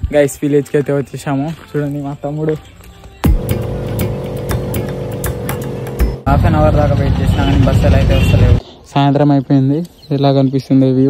Guys విలేజ్కి అయితే వచ్చేసాము చూడండి మా తమ్ముడు హాఫ్ అన్ అవర్ దాకా వెయిట్ చేసినా కానీ బస్సులు అయితే వస్తలేవు సాయంత్రం అయిపోయింది ఎలా కనిపిస్తుంది view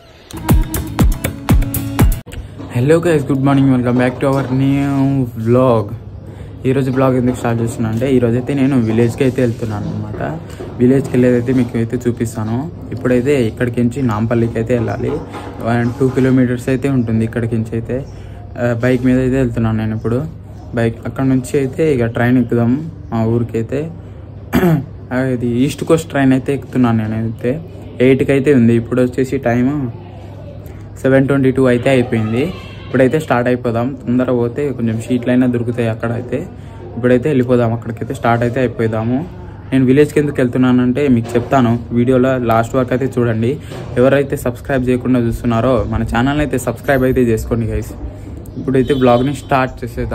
hello guys good morning welcome back to our new vlog ఈరోజు బ్లాగ్ ఎందుకు స్టార్ట్ చేస్తున్నా అంటే ఈరోజు అయితే నేను విలేజ్కి అయితే వెళ్తున్నాను అనమాట విలేజ్కి వెళ్ళేదైతే మీకు అయితే చూపిస్తాను ఇప్పుడైతే ఇక్కడికి నుంచి నాంపల్లికి అయితే వెళ్ళాలి వన్ టూ కిలోమీటర్స్ అయితే ఉంటుంది ఇక్కడికి నుంచి అయితే ఆ, బైక్ మీద అయితే వెళ్తున్నాను నేను ఇప్పుడు బైక్ అక్కడ నుంచి అయితే ఇక ట్రైన్ ఎక్కుదాం మా ఊరికి అయితే ఇది ఈస్ట్ కోస్ట్ ట్రైన్ అయితే ఎక్కుతున్నాను నేనైతే ఎయిట్కి అయితే ఉంది ఇప్పుడు వచ్చేసి టైము సెవెన్ ట్వంటీ టూ అయితే అయిపోయింది ఇప్పుడైతే స్టార్ట్ అయిపోదాం తొందరగా పోతే కొంచెం షీట్లు అయినా దొరుకుతాయి అక్కడ అయితే ఇప్పుడైతే వెళ్ళిపోదాం అక్కడికైతే స్టార్ట్ అయితే అయిపోదాము నేను విలేజ్కి ఎందుకు వెళ్తున్నానంటే మీకు చెప్తాను వీడియోలో లాస్ట్ వరకు అయితే చూడండి ఎవరైతే సబ్స్క్రైబ్ చేయకుండా చూస్తున్నారో మన ఛానల్ అయితే సబ్స్క్రైబ్ అయితే చేసుకోండి గైస్ ఇప్పుడైతే బ్లాగ్ని స్టార్ట్ చేసేద్దాం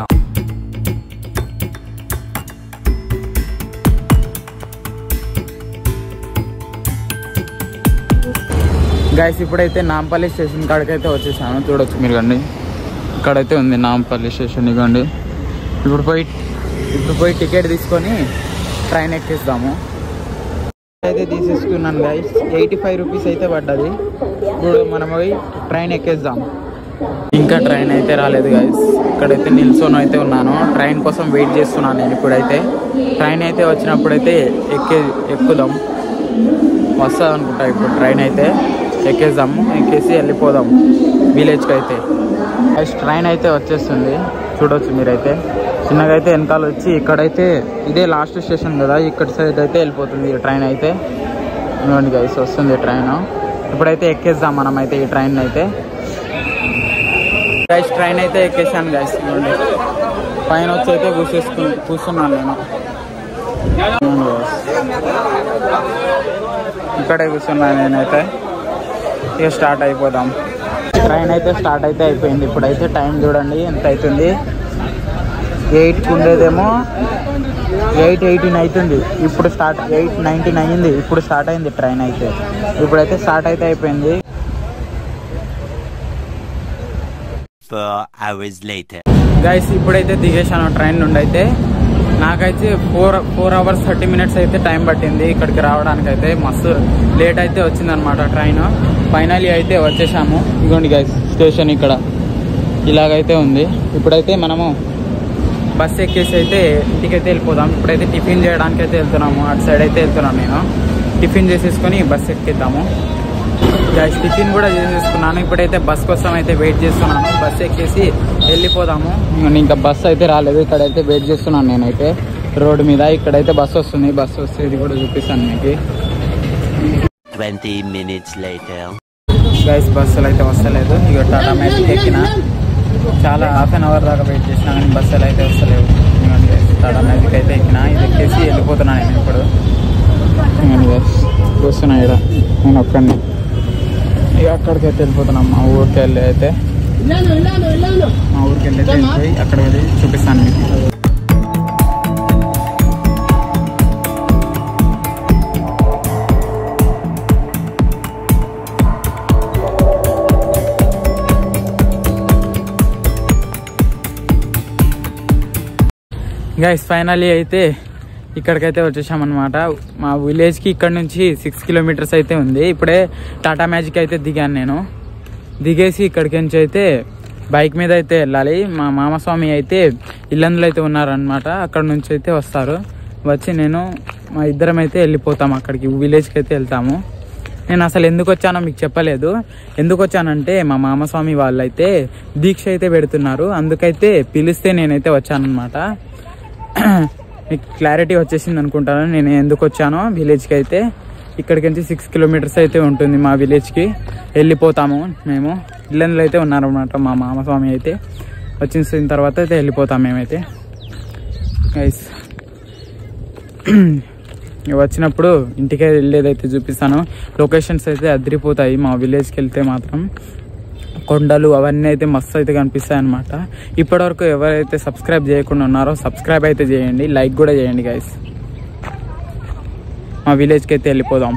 గైస్ ఇప్పుడైతే నాంపల్లి స్టేషన్ కాడికైతే వచ్చేసాను చూడొచ్చు మీరు కండి ఇక్కడైతే ఉంది నాంపల్లి స్టేషన్ ఇవ్వండి ఇప్పుడు పోయి ఇప్పుడు పోయి టికెట్ తీసుకొని ట్రైన్ ఎక్కిస్తాము అయితే తీసేసుకున్నాను గైస్ ఎయిటీ ఫైవ్ రూపీస్ అయితే పడ్డది ఇప్పుడు మనం పోయి ట్రైన్ ఎక్కేద్దాం ఇంకా ట్రైన్ అయితే రాలేదు గైస్ ఇక్కడైతే నిల్చొని అయితే ఉన్నాను ట్రైన్ కోసం వెయిట్ చేస్తున్నాను నేను ఇప్పుడైతే ట్రైన్ అయితే వచ్చినప్పుడైతే ఎక్కే ఎక్కుదాం వస్తుంది అనుకుంటా ఇప్పుడు ట్రైన్ అయితే ఎక్కేద్దాము ఎక్కేసి వెళ్ళిపోదాం విలేజ్కి అయితే నెక్స్ట్ ట్రైన్ అయితే వచ్చేస్తుంది చూడొచ్చు మీరైతే చిన్నగా అయితే వెనకాల వచ్చి ఇక్కడైతే ఇదే లాస్ట్ స్టేషన్ కదా ఇక్కడ సైడ్ అయితే వెళ్ళిపోతుంది ఈ ట్రైన్ అయితే ఇవ్వండి గైస్ వస్తుంది ట్రైన్ ఇప్పుడైతే ఎక్కేద్దాం మనం అయితే ఈ ట్రైన్ అయితే గైస్ ట్రైన్ అయితే ఎక్కేసాను గైస్ ఇవ్వండి పైన వచ్చి అయితే కూర్చేసుకు కూర్చున్నాను నేను ఇవ్వండి guys. ఇక్కడే కూర్చున్నాను నేనైతే ఇక స్టార్ట్ అయిపోదాం ట్రైన్ అయితే స్టార్ట్ అయితే అయిపోయింది ఇప్పుడైతే టైం చూడండి ఎంత అవుతుంది ఎయిట్కి ఉండేదేమో ఎయిట్ ఎయిటీన్ అవుతుంది ఇప్పుడు స్టార్ట్ ఎయిట్ నైన్టీన్ అయ్యింది ఇప్పుడు స్టార్ట్ అయింది ట్రైన్ అయితే ఇప్పుడైతే స్టార్ట్ అయితే అయిపోయింది Four hours later. గైస్ ఇప్పుడైతే దిగేశాను ట్రైన్ నుండి అయితే నాకైతే four four hours thirty minutes అయితే టైం పట్టింది ఇక్కడికి రావడానికి అయితే మస్తు లేట్ అయితే వచ్చిందనమాట ట్రైన్ ఫైనలీ అయితే వచ్చేసాము ఇదిగోండి గైస్ స్టేషన్ ఇక్కడ ఇలాగైతే ఉంది ఇప్పుడైతే మనము బస్ ఎక్కేసి అయితే ఇంటికైతే వెళ్ళిపోదాం ఇప్పుడైతే టిఫిన్ చేయడానికి అయితే వెళ్తున్నాము అటు సైడ్ అయితే వెళ్తున్నాను నేను టిఫిన్ చేసేసుకొని బస్ ఎక్కిద్దాము గైస్ టిఫిన్ కూడా చేసేసుకున్నాను ఇప్పుడైతే బస్ కోసం అయితే వెయిట్ చేస్తున్నాను బస్ ఎక్కేసి వెళ్ళిపోదాము ఇంక- ఇంకా బస్ అయితే రాలేదు ఇక్కడైతే వెయిట్ చేస్తున్నాను నేనైతే రోడ్డు మీద ఇక్కడైతే బస్ వస్తుంది బస్ వస్తే ఇది కూడా చూపిస్తాను మీకు Twenty minutes later. గైస్ బస్సులు అయితే వస్తలేదు ఇక టాటా మ్యాజిక్ ఎక్కిన చాలా హాఫ్ అన్ అవర్ దాకా వెయిట్ చేసినా కానీ బస్సులు అయితే వస్తలేవు ఇదిగోండి guys, టాటా మ్యాజిక్ అయితే ఎక్కిన ఇది ఎక్కేసి వెళ్ళిపోతున్నాను నేను ఇప్పుడు ఇదిగోండి guys, కూర్చున్నా ఇక్కడ నేను ఒక్కడిని ఇక అక్కడికి అయితే వెళ్ళిపోతున్నాం మా ఊరికి వెళ్ళి అయితే మా ఊరికి వెళ్ళి అయితే వెళ్ళిపోయి అక్కడ వెళ్ళి చూపిస్తాను మీకు గైస్ ఫైనలీ అయితే ఇక్కడికైతే వచ్చేసామన్నమాట మా విలేజ్కి ఇక్కడ నుంచి సిక్స్ కిలోమీటర్స్ అయితే ఉంది ఇప్పుడే టాటా మ్యాజిక్ అయితే దిగాను నేను దిగేసి ఇక్కడికి నుంచి అయితే బైక్ మీద అయితే వెళ్ళాలి మా మామస్వామి అయితే ఇల్లందులో అయితే ఉన్నారనమాట అక్కడ నుంచి అయితే వస్తారు వచ్చి నేను మా ఇద్దరం అయితే వెళ్ళిపోతాం అక్కడికి విలేజ్కి అయితే వెళ్తాము నేను అసలు ఎందుకు వచ్చానో మీకు చెప్పలేదు ఎందుకు వచ్చానంటే మా మామస్వామి వాళ్ళైతే దీక్ష అయితే పెడుతున్నారు అందుకైతే పిలిస్తే నేనైతే వచ్చానన్నమాట మీకు క్లారిటీ వచ్చేసింది అనుకుంటాను నేను ఎందుకు వచ్చానో విలేజ్కి అయితే ఇక్కడికి నుంచి సిక్స్ కిలోమీటర్స్ అయితే ఉంటుంది మా విలేజ్కి వెళ్ళిపోతాము మేము ఇళ్ళందులో అయితే ఉన్నారన్నమాట మా మామస్వామి అయితే వచ్చిన తర్వాత అయితే వెళ్ళిపోతాం మేమైతే గైస్ ఇక వచ్చినప్పుడు ఇంటికి వెళ్ళేదైతే చూపిస్తాను లొకేషన్స్ అయితే అదిరిపోతాయి మా విలేజ్కి వెళ్తే మాత్రం కొండలు అవన్నీ అయితే మస్తు అయితే కనిపిస్తాయి అనమాట ఇప్పటివరకు ఎవరైతే సబ్స్క్రైబ్ చేయకుండా ఉన్నారో సబ్స్క్రైబ్ అయితే చేయండి లైక్ కూడా చేయండి గైస్ మా విలేజ్కి అయితే వెళ్ళిపోదాం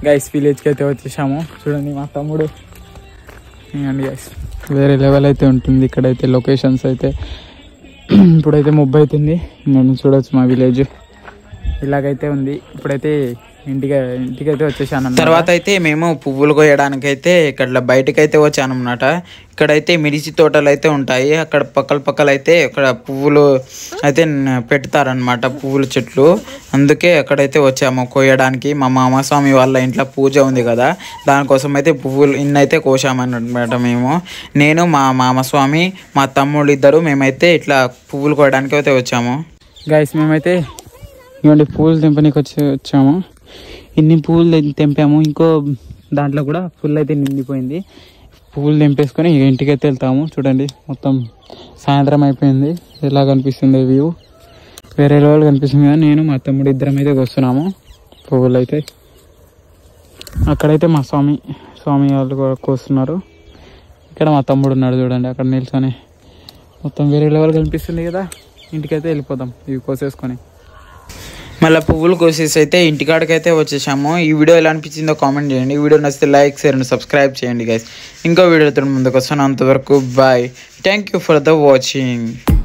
గైస్ విలేజ్కి అయితే వచ్చేసాము చూడండి మా తమ్ముడు ఇవ్వండి గైస్ వేరే లెవెల్ అయితే ఉంటుంది ఇక్కడైతే లొకేషన్స్ అయితే ఇప్పుడైతే ముబ్బై అవుతుంది నేను చూడొచ్చు మా విలేజ్ ఇలాగైతే ఉంది ఇప్పుడైతే ఇంటికి ఇంటికైతే వచ్చేసాను తర్వాత అయితే మేము పువ్వులు కోయడానికి అయితే ఇక్కడ బయటకు అయితే వచ్చాను అనమాట ఇక్కడైతే మిడిసి తోటలు అయితే ఉంటాయి అక్కడ పక్కల పక్కల అయితే ఇక్కడ పువ్వులు అయితే న- పెడతారనమాట పువ్వుల చెట్లు అందుకే అక్కడైతే వచ్చాము కోయడానికి మా మామస్వామి వాళ్ళ ఇంట్లో పూజ ఉంది కదా దానికోసం అయితే పువ్వులు ఇన్నైతే కోసామన్నమాట మేము నేను మా మామస్వామి మా తమ్ముడు ఇద్దరు మేమైతే ఇట్లా పువ్వులు కోయడానికి అయితే వచ్చాము గైస్ మేమైతే ఇవ్వండి పూలు తెంపనీకి వచ్చి వచ్చాము ఇన్ని పూలు తెం- తెంపాము ఇంకో దాంట్లో కూడా ఫుల్ అయితే నిండిపోయింది పువ్వులు తెంపేసుకొని ఇక ఇంటికైతే వెళ్తాము చూడండి మొత్తం సాయంత్రం అయిపోయింది ఎలా కనిపిస్తుంది వ్యూ వేరే రోజులు కనిపిస్తుంది కదా నేను మా తమ్ముడు ఇద్దరం అయితే వస్తున్నాము పువ్వులు అయితే అక్కడైతే మా స్వామి స్వామి వాళ్ళు కూడా కోస్తున్నారు ఇక్కడ మా తమ్ముడు ఉన్నాడు చూడండి అక్కడ నిల్చొని మొత్తం వేరే లెవెల్ కనిపిస్తుంది కదా ఇంటికైతే వెళ్ళిపోదాం ఇవి కోసేసుకొని మళ్ళీ పువ్వులు కోసేసి అయితే ఇంటికాడికైతే వచ్చేసాము ఈ వీడియో ఎలా అనిపించిందో కామెంట్ చేయండి ఈ వీడియో నచ్చితే లైక్ షేర్ అండ్ సబ్స్క్రైబ్ చేయండి గైస్ ఇంకో వీడియోతో ముందుకు వస్తాను అంతవరకు bye thank you for the watching